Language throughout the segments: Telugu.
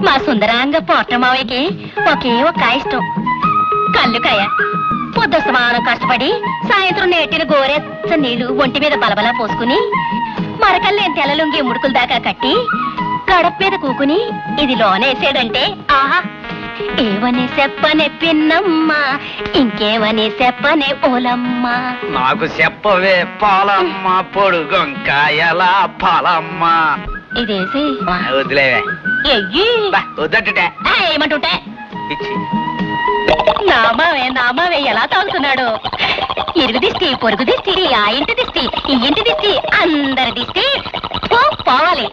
మా సుందరాంగ పోర్టమావయ్యకి ఒకే ఒక ఇష్టం కళ్ళుకాయ పొద్దుస్తమానం కష్టపడి సాయంత్రం నేటిన గోరెచ్చ నీళ్లు ఒంటి మీద బలబలా పోసుకుని మరకల్లేని తెల్లలుంగి ముడుకుల దాకా కట్టి గడప మీద కూకుని ఇది లోనేసాడంటే ఆహా ఏవని చెప్పనే పిన్నమ్మ ఇంకేమని చెప్పనే ఓలమ్మ నాకు చెప్పవే పాలమ్మ పొడుగొంకాయల పాలమ్మ ఇదేసి వదిలేవే ఎయ్యి బా, వద్దంటుంటే ఆ, ఏమంటుంటే ఇచ్చి నామావే నామావే ఎలా తాగుతున్నాడు ఇరుగు దిష్టి పొరుగు దిష్టి ఆ ఇంటి దిష్టి ఈ ఇంటి దిష్టి అందరి దిష్టి పో, పోవాలి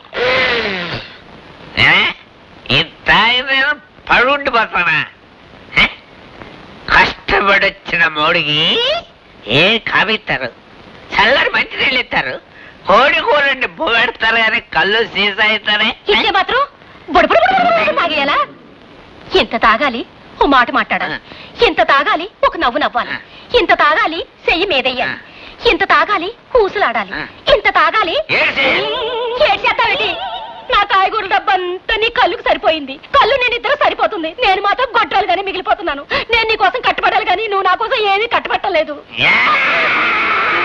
ఏ? ఇంత నేను పడుండి పోతానా ఏ? కష్టపడొచ్చిన మోడికి ఏ కావిస్తారు చల్లని మంచి నీళ్ళు ఇస్తారు కోడి కూరండి పెడతారు కానీ కళ్ళు సీసా ఇస్తారే ఇచ్చే మాత్రం బుడబుడ తాగేయాలా ఎంత తాగాలి ఓ మాట మాట్లాడాలి ఎంత తాగాలి ఒక నవ్వు నవ్వాలి ఇంత తాగాలి చెయ్యి మీదెయ్యాలి ఇంత తాగాలి ఊసులాడాలి ఇంత తాగాలి ఏడ్చి. ఏడ్చేస్తావేంటి నా కాయగూర డబ్బంతా నీ కళ్ళుకు సరిపోయింది కళ్ళు నేను ఇద్దరు సరిపోతుంది నేను మాత్రం గొడ్రాలు గానీ మిగిలిపోతున్నాను నేను నీ కోసం కట్టబడాలి కానీ నువ్వు నా కోసం ఏమీ కట్టబట్టలేదు ఏ?